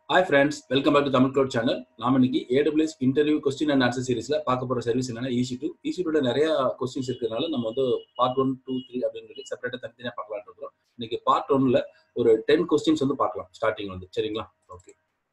hi friends welcome back to Tamil cloud channel நாம இன்னைக்கு AWS interview question and answer சீரிஸ்ல பார்க்க போற சர்வீஸ் என்னன்னா ஈசி டூ ஈசி டூல நிறைய கொஸ்டின்ஸ் இருக்கிறதுனால நம்ம வந்து பார்ட் ஒன் டூ த்ரீ அப்படின்னு சொல்லி செப்பரேட்டா தனித்தனியா பார்க்கலாம் இருக்கிறோம் இன்னைக்கு பார்ட் ஒன்ல ஒரு டென் கொஸ்டின்ஸ் வந்து பார்க்கலாம் ஸ்டார்டிங் வந்து சரிங்களா ஓகே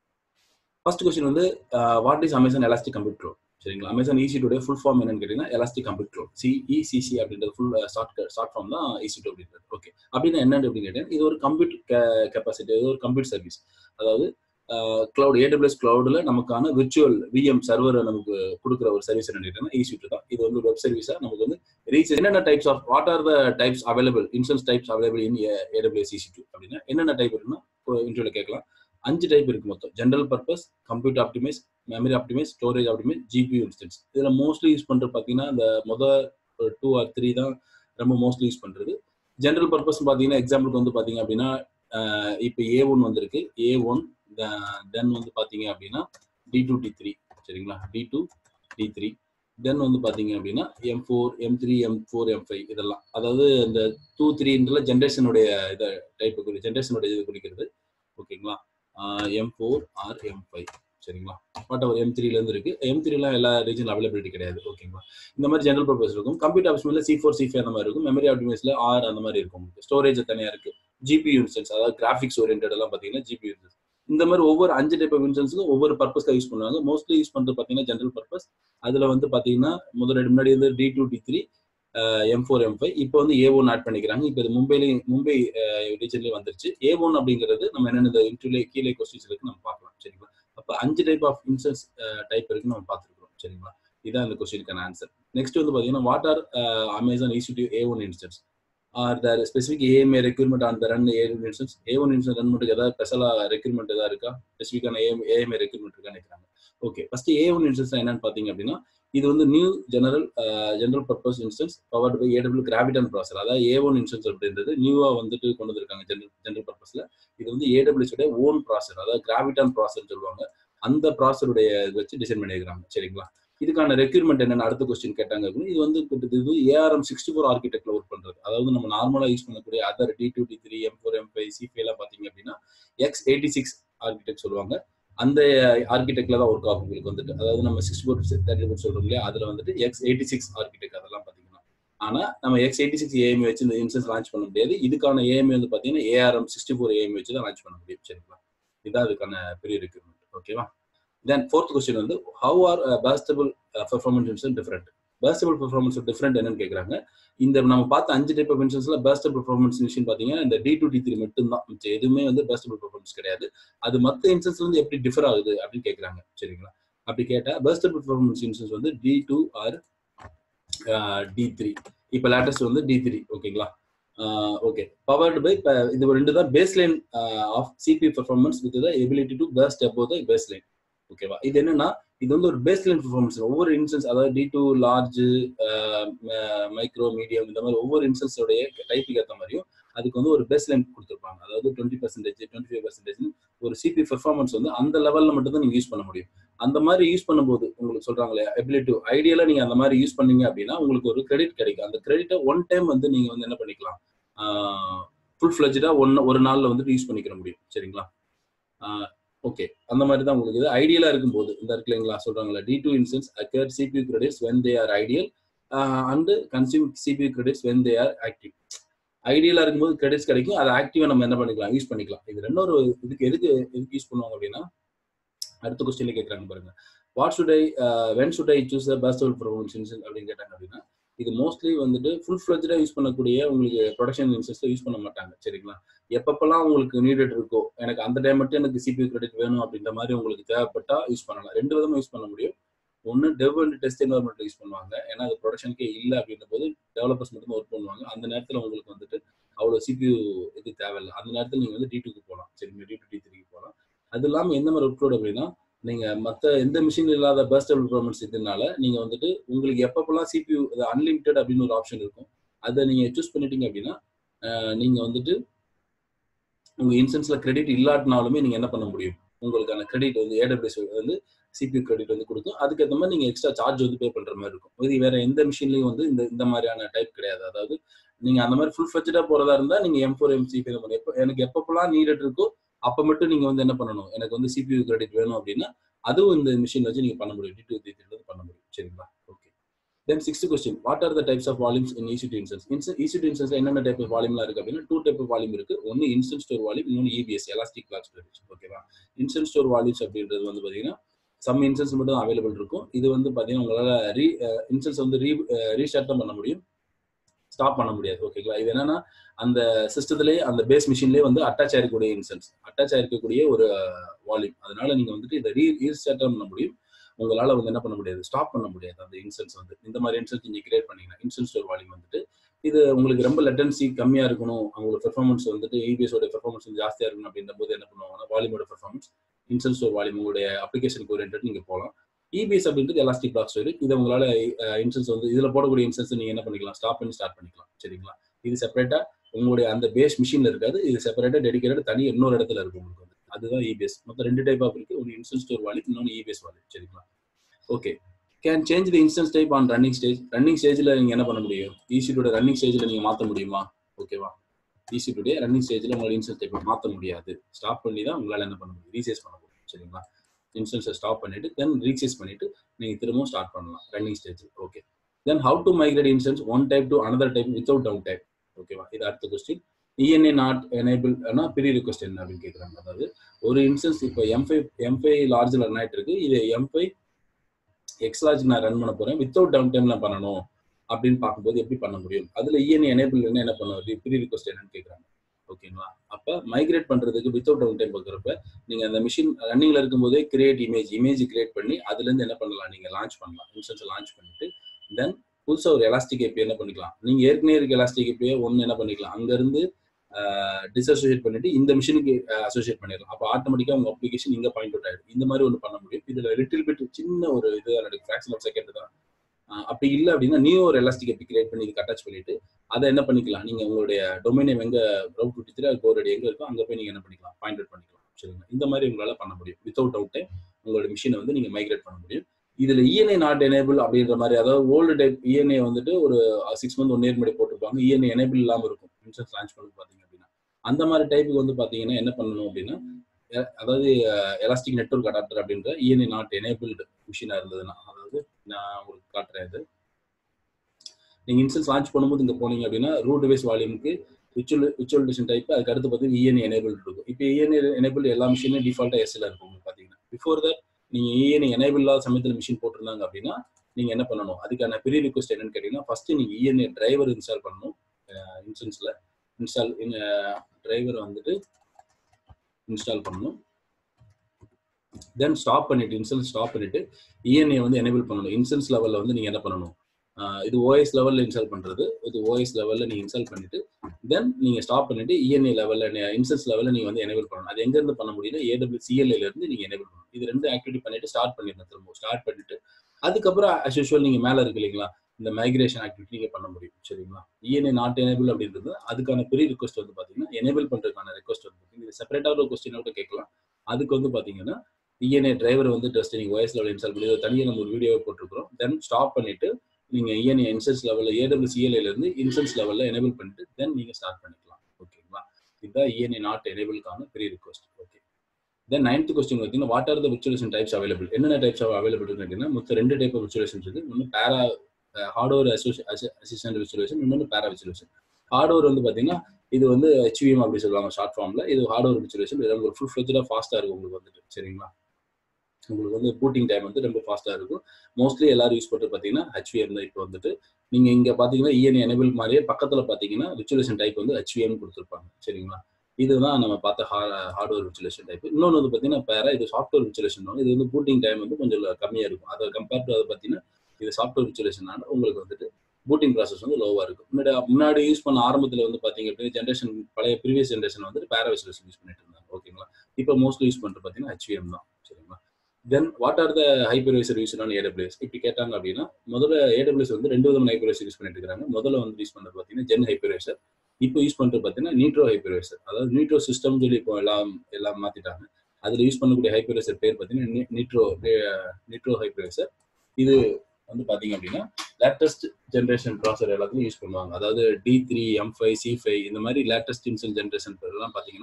ஃபர்ஸ்ட் கொஸ்டின் வந்து what is Amazon elastic compute cloud சரிங்களா அமேசான் ஈசி டூடைய ஃபுல் ஃபார்ம் என்னன்னு கேட்டீங்கன்னா எலாஸ்டிக் கம்ப்யூட் க்ளோட் சிஇசிசி அப்படின்றது ஃபுல் ஷார்ட் ஷார்ட் ஃபார்ம் தான் ஈசி டூ அப்படின்றது ஓகே அப்படின்னா என்னன்னு அப்படின்னு கேட்டேன் இது ஒரு கம்ப்யூட் கெப்பாசிட்டி இது ஒரு கம்ப்யூட் சர்வீஸ் அதாவது கிளவுட் ஏடபிள்யூஎஸ் கிளவுடில் நமக்கான விர்ச்சுவல் விஎம் சர்வரை நமக்கு கொடுக்குற ஒரு சர்வீஸ் என்ன ஈஸி தான் இது வந்து வெப் சர்வீஸாக நமக்கு வந்து ரீச் என்னென்ன types of what are the types available instance types available in AWS EC two அப்படின்னா என்னென்ன டைப் இருக்குன்னா இன்டர்வியூல கேட்கலாம் அஞ்சு டைப் இருக்கு மொத்தம் general purpose computer optimize memory optimize storage optimize GP instance இதில் மோஸ்ட்லி யூஸ் பண்ணுறது பார்த்தீங்கன்னா இந்த மொதல் டூ ஆர் த்ரீ தான் ரொம்ப மோஸ்ட்லி யூஸ் பண்ணுறது ஜென்ரல் பர்பஸ் பார்த்தீங்கன்னா எக்ஸாம்பிளுக்கு வந்து பார்த்தீங்க அப்படின்னா இப்போ ஏ ஒன் வந்திருக்கு ஏ ஒன் தென் வந்து பார்த்தீங்க அப்படின்னா டி டூ டி த்ரீ சரிங்களா T two T three then வந்து பார்த்தீங்க அப்படின்னா M four M three M four M five இதெல்லாம் அதாவது இந்த டூ த்ரீன்ற ஜென்ரேஷனுடைய இதை டைப் ஜென்ரேஷனுடைய இது குறிக்கிறது ஓகேங்களா M four or M five சரிங்களா வாட் எவர் எம் த்ரீலேருந்து இருக்கு எம் த்ரீலாம் எல்லா ரீஜன் அவைலபிலிட்டி கிடையாது ஓகேங்களா இந்த மாதிரி ஜென்ரல் பர்பஸ் இருக்கும் கம்ப்யூட்டர் ஆப்ஷன்ல சி ஃபோர் சி ஃபைவ் அந்த மாதிரி இருக்கும் மெமரி ஆப்டிமைஸ்ல ஆர் அந்த மாதிரி இருக்கும் ஸ்டோரேஜ் தனியாக இருக்கு ஜிபி இன்ஸ்டன்ஸ் அதாவது கிராஃபிக்ஸ் ஓரியன்ட் எல்லாம் பார்த்தீங்கன்னா ஜிபி இன்ஸ்டன்ஸ் இந்த மாதிரி ஒவ்வொரு அஞ்சு டைப் ஆஃப் இன்சூரன்ஸுக்கும் ஒவ்வொரு பர்பஸ்க்காக யூஸ் பண்ணுவாங்க மோஸ்ட்லி யூஸ் பண்ணுறது பார்த்தீங்கன்னா ஜென்ரல் பர்பஸ் அதில் வந்து பார்த்தீங்கன்னா முதல்ல முன்னாடி வந்து T two T three M four M five இப்போ வந்து ஏ ஒன் ஆட் பண்ணிக்கிறாங்க இப்போ இது மும்பைலேயும் மும்பை ரீஜன்லேயே வந்துருச்சு ஏ ஒன் அப்படிங்கிறது நம்ம என்னென்ன இந்த இன்டர்வியூலே கீழே கொஸ்டின்ஸ் இருக்கு நம்ம பார்க்கலாம் சரிங்களா அப்போ அஞ்சு டைப் ஆஃப் இன்சூரன்ஸ் டைப் இருக்குன்னு நம்ம பார்த்துருக்கோம் சரிங்களா இதான் இந்த கொஸ்டினுக்கான ஆன்சர் நெக்ஸ்ட் வந்து பார்த்தீங்கன்னா what are Amazon institute A one instance are the specific AMA requirement on the run A instance A one instance run பண்ணுறதுக்கு ஏதாவது ஸ்பெஷலாக ரெக்யூர்மெண்ட் ஏதாவது இருக்கா ஸ்பெசிஃபிக்கான ஏஎம் ஏஎம்ஏ ரெக்யூர்மெண்ட் இருக்கான்னு நினைக்கிறாங்க okay first A one instance என்னன்னு பார்த்தீங்க அப்படின்னா இது வந்து new general general purpose instance powered by AW Graviton processor அதாவது ஏ ஒன் இன்ஸ்டன்ஸ் அப்படின்றது நியூவா வந்துட்டு கொண்டு வந்திருக்காங்க ஜெனரல் ஜெனரல் பர்பஸ்ல இது வந்து ஏடபிள்யூஸோட ஓன் ப்ராசர் அதாவது கிராவிடன் ப்ராசர் சொல்லுவாங்க அந்த ப்ராசருடைய வச்சு டிசைன் பண்ணியிருக்காங்க சரிங்களா இதுக்கான ரெக்யூர்மெண்ட் என்னென்ன அடுத்த கொஸ்டின் கேட்டாங்க அப்படின்னு இது வந்து இது ஏஆர்எம் சிக்ஸ்டி ஃபோர் ஆர்கிடெக்ட்ல ஒர்க் பண்றது அதாவது நம்ம நார்மலா யூஸ் பண்ணக்கூடிய other T two T three M four M five C எல்லாம் பாத்தீங்க அப்படின்னா எக்ஸ் எயிட்டி சிக்ஸ் ஆர்கிடெக்ட் சொல்லுவாங்க அந்த ஆர்கிடெக்ட்ல தான் ஒர்க் ஆகும் உங்களுக்கு வந்துட்டு அதாவது நம்ம சிக்ஸ் ஃபோர் தேர்ட்டி ஃபோர் சொல்றோம் இல்லையா அதுல வந்துட்டு எக்ஸ் எயிட்டி சிக்ஸ் ஆர்கிடெக்ட் அதெல்லாம் பாத்தீங்கன்னா ஆனா நம்ம எக்ஸ் எயிட்டி சிக்ஸ் ஏஎம்ஏ வச்சு இந்த இன்சூரன்ஸ் லான்ச் பண்ண முடியாது இதுக்கான ஏஎம்ஏ வந்து பாத்தீங்கன்னா ஏஆர்எம் சிக்ஸ்டி ஃபோர் ஏஎம்ஏ வச்சு தான் லான்ச் பண்ண முடியும் சரிங்களா இதான் அதுக்கான பெரிய ரெக்யூர்மெண்ட் ஓகேவா தென் ஃபோர்த் கொஸ்டின் வந்து how are burstable performance instance different burstable performance different என்னன்னு கேட்குறாங்க இந்த நம்ம பார்த்த அஞ்சு டைப் ஆஃப் இன்சூரன்ஸ்ல பேஸ்டபிள் பெர்ஃபார்மன்ஸ் இன்சூரன்ஸ் பார்த்தீங்கன்னா இந்த டி டூ டி த்ரீ மட்டும் தான் எதுவுமே வந்து பேஸ்டபிள் பெர்ஃபார்மன்ஸ் கிடையாது அது மற்ற இன்சூரன்ஸ்ல இருந்து எப்படி டிஃபர் ஆகுது அப்படின்னு கேட்குறாங்க சரிங்களா அப்படி கேட்டால் பேஸ்டபிள் பெர்ஃபார்மன்ஸ் இன்சூரன்ஸ் வந்து T two or T three இப்போ லேட்டஸ்ட் வந்து டி த்ரீ ஓகேங்களா ஓகே பவர்டு பை இது ரெண்டு தான் baseline of CPU performance with the ability to burst above the baseline ஓகேவா இது என்னன்னா இது வந்து ஒரு பேஸ் லைன் பெர்ஃபார்மன்ஸ் ஒவ்வொரு இன்சூரன்ஸ் அதாவது T two large micro medium இந்த மாதிரி ஒவ்வொரு இன்சூரன்ஸோடைய டைப்புக்கு ஏற்ற மாதிரியும் அதுக்கு வந்து ஒரு பேஸ் லைன் கொடுத்துருப்பாங்க அதாவது twenty percentage twenty five percentage ஒரு சிபி பெர்ஃபார்மன்ஸ் வந்து அந்த லெவலில் மட்டும் தான் நீங்கள் யூஸ் பண்ண முடியும் அந்த மாதிரி யூஸ் பண்ணும்போது உங்களுக்கு சொல்றாங்களே எபிலிட்டி ஐடியலா நீங்க அந்த மாதிரி யூஸ் பண்ணீங்க அப்படின்னா உங்களுக்கு ஒரு கிரெடிட் கிடைக்கும் அந்த கிரெடிட்டை ஒன் டைம் வந்து நீங்க வந்து என்ன பண்ணிக்கலாம் ஃபுல் ஃபிளஜா ஒன் ஒரு நாள்ல வந்துட்டு யூஸ் பண்ணிக்கிற முடியும் சரிங்களா ஓகே அந்த மாதிரி தான் உங்களுக்கு இது ஐடியலா இருக்கும்போது இந்த இருக்கு இல்லைங்களா சொல்றாங்களா T two instance accrue CPU credits when they are idle and consume CPU credits when they are active ஐடியலா இருக்கும்போது கிரெடிட்ஸ் கிடைக்கும் அதை ஆக்டிவா நம்ம என்ன பண்ணிக்கலாம் யூஸ் பண்ணிக்கலாம் இது ரெண்டொரு இதுக்கு எதுக்கு எதுக்கு யூஸ் பண்ணுவாங்க அப்படின்னா அடுத்த கொஸ்டின்ல கேட்கறாங்க பாருங்க what should I when should I choose burstable performance instance அப்படின்னு கேட்டாங்க அப்படின்னா இது மோஸ்ட்லி வந்துட்டு ஃபுல் ஃபிளஜா யூஸ் பண்ணக்கூடிய உங்களுக்கு ப்ரொடக்ஷன் இன்சூரன்ஸ் யூஸ் பண்ண மாட்டாங்க சரிங்களா எப்பப்பெல்லாம் உங்களுக்கு நீடட் இருக்கோ எனக்கு அந்த டைம் மட்டும் எனக்கு சிபி கிரெடிட் வேணும் அப்படின்ற மாதிரி உங்களுக்கு தேவைப்பட்டா யூஸ் பண்ணலாம் ரெண்டு விதமா யூஸ் பண்ண முடியும் ஒன்று dev and test environment use பண்ணுவாங்க ஏன்னா அது ப்ரொடக்ஷனுக்கே இல்லை அப்படின்ற போது டெவலப்பர்ஸ் மட்டும் ஒர்க் பண்ணுவாங்க அந்த நேரத்தில் உங்களுக்கு வந்துட்டு அவ்வளோ சிபியூ இது தேவையில்லை அந்த நேரத்தில் நீங்கள் வந்து டி டூக்கு போகலாம் சரிங்களா டி டூ டி த்ரீக்கு போகலாம் அது இல்லாமல் எந்த மாதிரி ஒர்க் அப்படின்னா நீங்க மற்ற எந்த மிஷின் இல்லாத பேஸ்டபிள் பெர்ஃபார்மன்ஸ் இதனால நீங்க வந்துட்டு உங்களுக்கு எப்பப்பெல்லாம் சிபியூ அன்லிமிட்டட் அப்படின்னு ஒரு ஆப்ஷன் இருக்கும் அதை நீங்க சூஸ் பண்ணிட்டீங்க அப்படின்னா நீங்க வந்துட்டு உங்க இன்சூரன்ஸ்ல கிரெடிட் இல்லாட்டினாலுமே நீங்க என்ன பண்ண முடியும் உங்களுக்கான கிரெடிட் வந்து ஏடபிள்யூஎஸ் வந்து சிபியூ கிரெடிட் வந்து கொடுக்கும் அதுக்கேற்ற மாதிரி நீங்க எக்ஸ்ட்ரா சார்ஜ் வந்து பே பண்ற மாதிரி இருக்கும் இது வேற எந்த மிஷின்லயும் வந்து இந்த இந்த மாதிரியான டைப் கிடையாது அதாவது நீங்க அந்த மாதிரி ஃபுல் ஃபெச்சடா போறதா இருந்தா நீங்க எம் ஃபோர் எம் சி எப்போ எனக்கு எப்பப்பெல்லாம் நீடட் இருக்கோ அப்ப மட்டும் நீங்க வந்து என்ன பண்ணணும் எனக்கு வந்து சிபியூ கிரெடிட் வேணும் அப்படின்னா அதுவும் இந்த மிஷின் வச்சு நீங்க பண்ண முடியும் டி டூ த்ரீ பண்ண முடியும் சரிங்களா okay then sixth question what are the types of volumes in EC two instance EC two instance என்னென்ன டைப் ஆஃப் வால்யூம்லாம் இருக்கு அப்படின்னா டூ டைப் ஆஃப் வால்யூம் இருக்கு ஒன்னு இன்ஸ்டன்ட் ஸ்டோர் வால்யூம் இன்னொன்று இபிஎஸ் எலாஸ்டிக் பிளாக் ஸ்டோரேஜ் ஓகேவா இன்ஸ்டன்ட் ஸ்டோர் வால்யூம்ஸ் அப்படின்றது வந்து பாத்தீங்கன்னா சம் இன்சன்ஸ் மட்டும் அவைலபிள் இருக்கும் இது வந்து பாத்தீங்கன்னா உங்களால ரீ இன்சன்ஸ் வந்து ரீ ரீஸ்டார்ட் தான் பண்ண முடியும் ஸ்டாப் பண்ண முடியாது ஓகேங்களா இது என்னன்னா அந்த சிஸ்டத்திலே அந்த பேஸ் மிஷின்லேயே வந்து அட்டாச் ஆயிருக்கக்கூடிய இன்சன்ஸ் அட்டாச் ஆயிருக்கக்கூடிய ஒரு வால்யூம் அதனால நீங்க வந்துட்டு இதை ரீ ரீஸ்டார்ட் பண்ண முடியும் உங்களால வந்து என்ன பண்ண முடியாது ஸ்டாப் பண்ண முடியாது அந்த இன்சன்ஸ் வந்து இந்த மாதிரி இன்சன்ஸ் நீங்க கிரியேட் பண்ணீங்கன்னா இன்சன்ஸ் ஸ்டோர் வால்யூம் வந்துட்டு இது உங்களுக்கு ரொம்ப லெட்டன்சி கம்மியா இருக்கணும் அவங்களோட பெர்ஃபார்மன்ஸ் வந்துட்டு இபிஎஸோட பெர்ஃபார்மன்ஸ் வந்து ஜாஸ்தியா இருக்கணும் அப்படின்ற போது என்ன பண்ணுவாங்கன்னா வால்யூமோட பெர்ஃபார்மன்ஸ் இன்சன்ஸ் ஸ்டோர் வால்யூம் உங்களுடைய அப்ளிகேஷனுக்கு ஓரியன்ட் நீங்க போகலாம் இபிஎஸ் அப்படின்றது எலாஸ்டிக் பிளாக் ஸ்டோரேஜ் இதை உங்களால இன்சன்ஸ் வந்து இதுல போடக்கூடிய இன்சன்ஸ் நீங்க என்ன பண்ணிக்கலாம் ஸ்டாப் பண்ணி ஸ்டார்ட் பண்ணிக்கலாம் சரிங்களா இது செப்பரேட்டா உங்களுடைய அந்த பேஸ் மிஷின்ல இருக்காது இது செப்பரேட்டா டெடிகேட்டட் தனி இன்னொரு இடத்துல இருக்கும் உங்களுக்கு வந்து அதுதான் இபிஎஸ் மொத்தம் ரெண்டு டைப் ஆஃப் இருக்கு ஒன்று இன்ஸ்டன்ட் ஸ்டோர் வால்யூம் இன்னொன்று இபிஎஸ் வால்யூம் சரிங்களா okay can change the instance type on running stage running ஸ்டேஜ்ல நீங்க என்ன பண்ண முடியும் ஈசியோட ரன்னிங் ஸ்டேஜ்ல நீங்க மாத்த முடியுமா ஓகேவா ஈசியோடைய ரன்னிங் ஸ்டேஜ்ல உங்களோட இன்ஸ்டன்ஸ் டைப் மாத்த முடியாது ஸ்டாப் பண்ணி தான் உங்களால என்ன பண்ண முடியும் ரீசேஸ் பண்ண முடியும் சரிங்களா இன்ஸ்டன்ஸை ஸ்டாப் பண்ணிட்டு தென் ரீசேஸ் பண்ணிட்டு நீங்க திரும்பவும் ஸ்டார்ட் பண்ணலாம் running stage okay then how to migrate instance one type to another type without downtime ஓகேவா இது அடுத்த கொஸ்டின் இஎன்ஏ நாட் எனேபிள் பெரிய ரிக்வஸ்ட் என்ன அப்படின்னு கேட்குறாங்க அதாவது ஒரு இன்ஸ்டன்ஸ் இப்போ எம் ஃபைவ் எம் ஃபைவ் லார்ஜில் ரன் ஆயிட்டு இருக்கு இது எம் ஃபைவ் எக்ஸ் லார்ஜ் நான் ரன் பண்ண போறேன் வித்தவுட் டவுன் டைம்ல பண்ணணும் அப்படின்னு பார்க்கும்போது எப்படி பண்ண முடியும் அதுல இஎன்ஏ எனேபிள் என்ன என்ன பண்ணுவது ப்ரீ ரிக்வஸ்ட் என்னன்னு கேட்குறாங்க ஓகேங்களா அப்ப மைக்ரேட் பண்றதுக்கு வித்தவுட் டவுன் டைம் பார்க்குறப்ப நீங்க அந்த மிஷின் ரன்னிங்ல இருக்கும்போதே கிரியேட் இமேஜ் இமேஜ் கிரியேட் பண்ணி அதுல இருந்து என்ன பண்ணலாம் நீங்க லான்ச் பண்ணலாம் இன்ஸ்டன்ஸ் லான்ச் பண்ணிட்டு தென் புதுசா ஒரு எலாஸ்டிக் ஏபி என்ன பண்ணிக்கலாம் நீங்க ஏற்கனவே இருக்க எலாஸ்டிக் ஏபியை ஒன்னு என்ன பண்ணிக்கலாம் அங்க இருந்து டிஸ்அசோசியேட் பண்ணிட்டு இந்த மிஷினுக்கு அசோசியேட் பண்ணிடலாம் அப்போ ஆட்டோமேட்டிக்கா உங்க அப்ளிகேஷன் இங்க பாயிண்ட் அவுட் ஆயிடும் இந்த மாதிரி ஒன்று பண்ண முடியும் இதுல லிட்டில் பிட் சின்ன ஒரு இது நடக்கும் ஃபிராக்ஷன் ஆஃப் செகண்ட் தான் அப்படி இல்லை அப்படின்னா நியூ ஒரு எலாஸ்டிக் ஏபி கிரியேட் பண்ணி இதுக்கு அட்டாச் பண்ணிட்டு அதை என்ன பண்ணிக்கலாம் நீங்க உங்களுடைய டொமைன் எங்க ரவுட் டுவெண்ட்டி த்ரீ அது ரெடி எங்க இருக்கோ அங்க போய் நீங்க என்ன பண்ணிக்கலாம் பாயிண்ட் அவுட் பண்ணிக்கலாம் சரிங்களா இந்த மாதிரி உங்களால பண்ண முடியும் வித்தவுட் அவுட் உங்களோட மிஷினை வந்து நீங்க மைக்ரேட் பண்ண முடியும் இதுல இஎன்ஐ நாட் எனேபிள் அப்படின்ற மாதிரி அதாவது ஓல்டு டைப் இஎன்ஐ வந்துட்டு ஒரு சிக்ஸ் மந்த் ஒன் இயர் முன்னாடி போட்டிருப்பாங்க இஎன்ஐ எனேபிள் இல்லாம இருக்கும் இன்சூரன்ஸ் லான்ச் பண்ணி பாத்தீங்க அப்படின்னா அந்த மாதிரி டைப்புக்கு வந்து பாத்தீங்கன்னா என்ன பண்ணணும் அப்படின்னா அதாவது எலாஸ்டிக் நெட்ஒர்க் அடாப்டர் அப்படின்ற இஎன்ஐ நாட் எனேபிள்டு மிஷினா இருந்ததுன்னா அதாவது நான் உங்களுக்கு காட்டுறேன் இது நீங்க இன்சூரன்ஸ் லான்ச் பண்ணும்போது இங்க போனீங்க அப்படின்னா ரூட் டிவைஸ் வால்யூமுக்கு விச்சுவல் விச்சுவலிட்டேஷன் டைப் அதுக்கு அடுத்து பார்த்தீங்கன்னா இஎன்ஐ எனேபிள் இருக்கும் இப்போ இஎன்ஐ எனேபிள் எல்லா மிஷினும் டிஃபால்ட்டா எஸ்ல இருக்கும் உங்களுக்கு பாத்தீங்கன்னா பிஃபோர் தட் நீங்க இஎன்ஐ எனேபிள் இல்லாத சமயத்தில் மிஷின் போட்டிருந்தாங்க அப்படின்னா நீங்க என்ன பண்ணணும் அதுக்கான பெரிய ரிக்வஸ்ட் என்னன்னு கேட்டீங்கன்னா ஃபர்ஸ்ட் நீங்க இஎன்ஐ டிரைவர் இன்ஸ்டால் பண்ணணும் இன்சூரன்ஸ்ல இன்ஸ்டால் டிரைவர் வந்துட்டு இன்ஸ்டால் பண்ணணும் தென் ஸ்டாப் பண்ணிட்டு இன்சூரன்ஸ் ஸ்டாப் பண்ணிட்டு இஎன்ஐ வந்து எனேபிள் பண்ணணும் இன்சூரன்ஸ் லெவல்ல வந்து நீங்க என்ன பண்ணணும் இது ஓஎஸ் லெவல்ல இன்ஸ்டால் பண்றது இது ஓஎஸ் லெவல்ல நீங்க இன்ஸ்டால் பண்ணிட்டு தென் நீங்க ஸ்டாப் பண்ணிட்டு இஎன்ஐ லெவல்ல இன்சூரன்ஸ் லெவல்ல நீங்க வந்து எனேபிள் பண்ணணும் அது எங்க இருந்து பண்ண முடியும்னா ஏடபிள்யூ சிஎல்ஐல இருந்து நீங்க எனேபிள் பண்ணணும் இது ரெண்டு ஆக்டிவிட்டி பண்ணிட்டு ஸ்டார்ட் பண்ணிடணும் திரும்ப ஸ்டார்ட் பண்ணிட்டு அதுக்கப்புறம் அஸ் யூஷுவல் நீங்க மேல இருக்கு இல்லைங்களா இந்த மைக்ரேஷன் ஆக்டிவிட்டி நீங்க பண்ண முடியும் சரிங்களா இஎன்ஐ நாட் எனேபிள் அப்படின்றது அதுக்கான பெரிய ரிக்வஸ்ட் வந்து பாத்தீங்கன்னா எனேபிள் பண்றதுக்கான ரெக்வஸ்ட் வந்து இது செப்பரேட்டா ஒரு கொஸ்டின் கூட கேட்கலாம் அதுக்கு வந்து பாத்தீங்கன்னா இஎன்ஐ டிரைவர் வந்து டெஸ்ட் நீங்க ஓஎஸ் லெவல் இன்ஸ்டால் பண்ணி தனியாக நம்ம ஒரு வீடியோவை போட்டிருக்கிறோம் தென் ஸ்டாப் பண்ணிட்டு நீங்க இஎன்ஐ இன்சன்ஸ் லெவல்ல ஏடபிள்யூ சிஎல்ஐல இருந்து இன்சன்ஸ் லெவல்ல எனேபிள் பண்ணிட்டு தென் நீங்க ஸ்டார்ட் பண்ணிக்கலாம் ஓகேங்களா இதுதான் இஎன்ஐ நாட் எனேபிள்கான பெரிய request okay then ninth question பார்த்தீங்கன்னா what are the virtualization types available என்னென்ன டைப்ஸ் ஆஃப் அவைலபிள் இருக்குன்னா மொத்தம் ரெண்டு டைப் ஆஃப் விச்சுவலேஷன் இருக்கு ஒன்று பேரா ஹார்ட்வேர் அசிஸ்டன்ட் விச்சுவலேஷன் இன்னொன்று பேரா விச்சுவலேஷன் ஹார்ட்வேர் வந்து பார்த்தீங்கன்னா இது வந்து ஹெச்விஎம் அப்படி சொல்லுவாங்க ஷார்ட் ஃபார்ம்ல இது ஹார்ட்வேர் விச்சுவலேஷன் இது உங்களுக்கு ஃபுல் ஃபிளஜா ஃபாஸ்ட்டாக இருக்கும் உங்களுக்கு வந்துட்டு சரிங்களா உங்களுக்கு வந்து பூட்டிங் டைம் வந்து ரொம்ப ஃபாஸ்ட்டாக இருக்கும் மோஸ்ட்லி எல்லாரும் யூஸ் பண்ணுறது பார்த்தீங்கன்னா ஹெச்விஎம் தான் இப்போ வந்துட்டு நீங்கள் இங்கே பார்த்தீங்கன்னா இஎன்ஐ எனபிள் மாதிரியே பக்கத்தில் பார்த்தீங்கன்னா விச்சுவலேஷன் டைப் வந்து ஹெச்விஎம் கொடுத்துருப்பாங்க சரிங்களா இதுதான் நம்ம பார்த்த ஹார்ட்வேர் விச்சுவலேஷன் டைப் இன்னொன்று வந்து பார்த்தீங்கன்னா பேர இது சாஃப்ட்வேர் விச்சுவலேஷன் இது வந்து பூட்டிங் டைம் வந்து கொஞ்சம் கம்மியாக இருக்கும் அதை கம்பேர் டு அதை பார்த்தீங்கன்னா இது சாஃப்ட்வேர் விச்சுவலேஷனால உங்களுக்கு வந்துட்டு பூட்டிங் ப்ராசஸ் வந்து லோவாக இருக்கும் முன்னாடி முன்னாடி யூஸ் பண்ண ஆரம்பத்தில் வந்து பார்த்தீங்க அப்படின்னா ஜென்ரேஷன் பழைய ப்ரீவியஸ் ஜென்ரேஷன் வந்துட்டு பேரா விச்சுவலேஷன் யூஸ் பண்ணிட்டு இருந்தாங்க ஓகேங்களா இப்போ மோஸ்ட்லி யூஸ் பண்ணுறது பார்த்தீங்கன்னா ஹெச்விஎம் தான் சரிங்களா then what are the hypervisor use on AWS இப்படி கேட்டாங்க அப்படின்னா முதல்ல ஏடபிள்யூஎஸ் வந்து ரெண்டு விதமான ஹைப்பர்வைசர் யூஸ் பண்ணிட்டு இருக்காங்க முதல்ல வந்து யூஸ் பண்ணுறது பார்த்தீங்கன்னா ஜென் ஹைப்பர்வைசர் இப்போ யூஸ் பண்ணுறது பார்த்தீங்கன்னா நீட்ரோ ஹைப்பர்வைசர் அதாவது நீட்ரோ சிஸ்டம் சொல்லி இப்போ எல்லாம் எல்லாம் மாத்திட்டாங்க அதில் யூஸ் பண்ணக்கூடிய ஹைப்பர்வைசர் பேர் பார்த்தீங்கன்னா நீட்ரோ நீட்ரோ ஹைப்பர்வைசர் இது வந்து பார்த்தீங்க அப்படின்னா லேட்டஸ்ட் ஜென்ரேஷன் ப்ராசர் எல்லாத்துலையும் யூஸ் பண்ணுவாங்க அதாவது T three M five C five இந்த மாதிரி லேட்டஸ்ட் இன்சல் ஜென்ரேஷன் எல்லாம் பார்த்தீங்கன்னா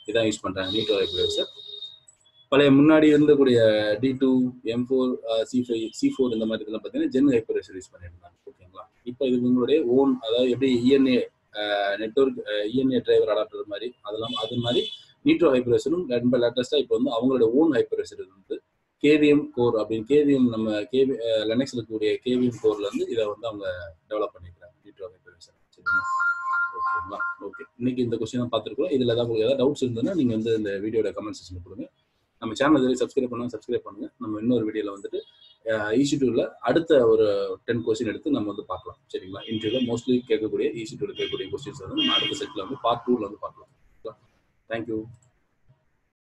இதான் யூஸ் பண்றாங்க நீட்டோ ஹைப்பர்வைசர் பழைய முன்னாடி இருந்தக்கூடிய T two M four C five C four இந்த மாதிரி இதெல்லாம் பார்த்தீங்கன்னா ஜென் ஹைப்பர்வைசர் யூஸ் பண்ணியிருந்தாங்க ஓகேங்களா இப்போ இது உங்களுடைய ஓன் அதாவது எப்படி ENA network ENA driver adapter மாதிரி அதெல்லாம் அது மாதிரி நீட்ரோ ஹைப்பர்வைசரும் ரொம்ப லேட்டஸ்ட்டாக இப்போ வந்து அவங்களோட ஓன் ஹைப்பர்வைசர் வந்து கேவிஎம் கோர் அப்படின்னு கேவிஎம் நம்ம கேவி லெனக்ஸ் இருக்கக்கூடிய கேவிஎம் கோர்ல இருந்து இதை வந்து அவங்க டெவலப் பண்ணிக்கிறாங்க நீட்ரோ ஹைப்பர்வைசர் சரிங்களா ஓகேங்களா ஓகே இன்னைக்கு இந்த கொஸ்டின் பார்த்துருக்கோம் இதில் ஏதாவது உங்களுக்கு ஏதாவது டவுட்ஸ் இருந்ததுன்னா நீங்கள் வந்து இந்த வீடியோட கமெண்ட் செக்ஷனில் கொடுங்க நம்ம சேனல் இதுவரை சப்ஸ்கிரைப் பண்ணுங்க சப்ஸ்கிரைப் பண்ணுங்க நம்ம இன்னொரு வீடியோவில் வந்துட்டு ஈசி டூவில் அடுத்த ஒரு டென் கொஸ்டின் எடுத்து நம்ம வந்து பார்க்கலாம் சரிங்களா இன்டர்வியூவில் மோஸ்ட்லி கேட்கக்கூடிய ஈசி டூவில் கேட்கக்கூடிய கொஸ்டின்ஸ் வந்து நம்ம அடுத்த செட்டில் வந்து பார்ட் டூவில் வந்து பார்க்கலாம் தேங்க்யூ